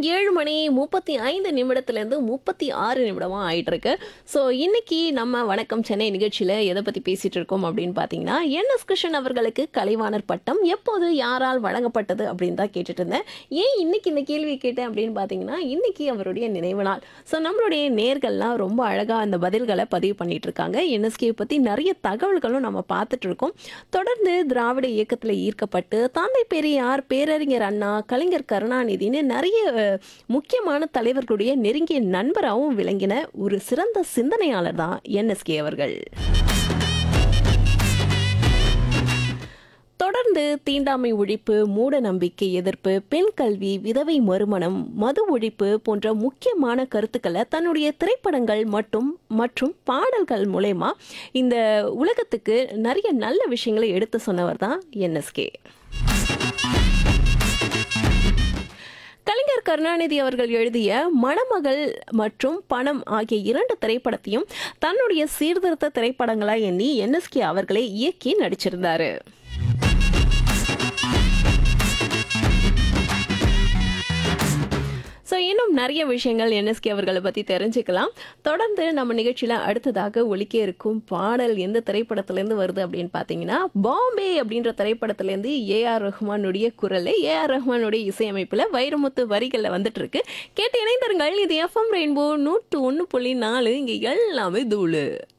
ஏழு மணி முப்பத்தி ஐந்து நிமிடத்துலேருந்து முப்பத்தி ஆறு நிமிடமாக ஆயிட்டு இருக்கு ஸோ இன்னைக்கு நம்ம வணக்கம் சென்னை நிகழ்ச்சியில் எதை பற்றி பேசிட்டு இருக்கோம் அப்படின்னு பார்த்தீங்கன்னா என்எஸ் கிருஷ்ணன் அவர்களுக்கு கலைவாணர் பட்டம் எப்போது யாரால் வழங்கப்பட்டது அப்படின்னு தான் கேட்டுட்டு இருந்தேன் ஏன் இன்னைக்கு இந்த கேள்வி கேட்டேன் அப்படின்னு பார்த்தீங்கன்னா இன்னைக்கு அவருடைய நினைவு நாள் ஸோ நம்மளுடைய நேர்கள்லாம் ரொம்ப அழகாக அந்த பதில்களை பதிவு பண்ணிட்டு இருக்காங்க என்எஸ்கே பற்றி நிறைய தகவல்களும் நம்ம பார்த்துட்டு இருக்கோம் தொடர்ந்து திராவிட இயக்கத்தில் ஈர்க்கப்பட்டு தந்தை பெரியார் பேரறிஞர் அண்ணா கலைஞர் கருணாநிதினு நிறைய அஹ், முக்கியமான தலைவர்களுடைய நெருங்கிய நண்பராகவும் விளங்கின ஒரு சிறந்த சிந்தனையாளர் தான் என்எஸ்கே அவர்கள் தொடர்ந்து தீண்டாமை ஒழிப்பு மூட நம்பிக்கை எதிர்ப்பு பெண் கல்வி விதவை மறுமணம் மது ஒழிப்பு போன்ற முக்கியமான கருத்துக்களை தன்னுடைய திரைப்படங்கள் மற்றும் மற்றும் பாடல்கள் மூலயமா இந்த உலகத்துக்கு நிறைய நல்ல விஷயங்களை எடுத்து சொன்னவர் தான் என்எஸ்கே கலைஞர் கருணாநிதி அவர்கள் எழுதிய மணமகள் மற்றும் பணம் ஆகிய இரண்டு திரைப்படத்தையும் தன்னுடைய சீர்திருத்த திரைப்படங்களா எண்ணி என்எஸ்கே அவர்களை இயக்கி நடிச்சிருந்தாரு ஸோ இன்னும் நிறைய விஷயங்கள் என்எஸ்கே அவர்களை பற்றி தெரிஞ்சுக்கலாம் தொடர்ந்து நம்ம நிகழ்ச்சியில் அடுத்ததாக ஒலிக்க இருக்கும் பாடல் எந்த திரைப்படத்துலேருந்து வருது அப்படின்னு பார்த்தீங்கன்னா பாம்பே அப்படின்ற திரைப்படத்துலேருந்து ஏஆர் ரஹ்மானுடைய குரல் ஏஆர் ரஹ்மானுடைய இசையமைப்பில் வைரமுத்து வரிகளில் வந்துட்டு இருக்கு கேட்டு இணைந்தருங்கள் இது எஃப்எம் ரெயின்போ நூற்று ஒன்று புள்ளி நாலு இங்கே எல்லாமே தூளு